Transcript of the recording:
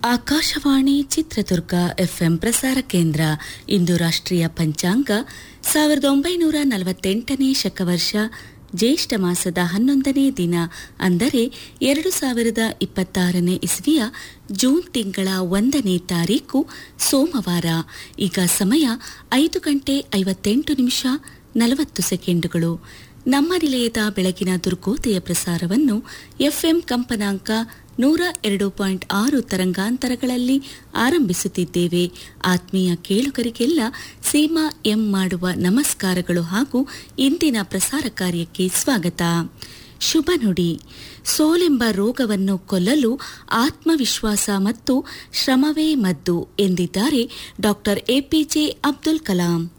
Akashvani Chitradurga FM ಪ್ರಸಾರ ಕೇಂದ್ರ ಇಂದು ರಾಷ್ಟ್ರೀಯ ಪಂಚಾಂಗ ಸಾವಿರದ ಒಂಬೈನೂರ ನಲವತ್ತೆಂಟನೇ ಶಕವರ್ಷ ಜ್ಯೇಷ್ಠ ಮಾಸದ ಹನ್ನೊಂದನೇ ದಿನ ಅಂದರೆ ಎರಡು ಸಾವಿರದ ಇಪ್ಪತ್ತಾರನೇ ಇಸ್ವಿಯ ಜೂನ್ ತಿಂಗಳ ಒಂದನೇ ತಾರೀಕು ಸೋಮವಾರ ಈಗ ಸಮಯ ಐದು ಗಂಟೆ ಐವತ್ತೆಂಟು ನಿಮಿಷ ನಲವತ್ತು ಸೆಕೆಂಡುಗಳು ನಮ್ಮ ನಿಲಯದ ಬೆಳಗಿನ ದುರ್ಗೋದಯ ಪ್ರಸಾರವನ್ನು ಎಫ್ಎಂ ಕಂಪನಾಂಕ ನೂರ ಎರಡು ಪಾಯಿಂಟ್ ಆರು ತರಂಗಾಂತರಗಳಲ್ಲಿ ಆರಂಭಿಸುತ್ತಿದ್ದೇವೆ ಆತ್ಮೀಯ ಕೇಳುಗರಿಗೆಲ್ಲ ಸೀಮಾ ಎಂ ಮಾಡುವ ನಮಸ್ಕಾರಗಳು ಹಾಗೂ ಇಂದಿನ ಪ್ರಸಾರ ಕಾರ್ಯಕ್ಕೆ ಸ್ವಾಗತ ಶುಭ ನುಡಿ ಸೋಲೆಂಬ ರೋಗವನ್ನು ಕೊಲ್ಲಲು ಆತ್ಮವಿಶ್ವಾಸ ಮತ್ತು ಶ್ರಮವೇ ಮದ್ದು ಎಂದಿದ್ದಾರೆ ಡಾಕ್ಟರ್ ಎಪಿಜೆ ಅಬ್ದುಲ್ ಕಲಾಂ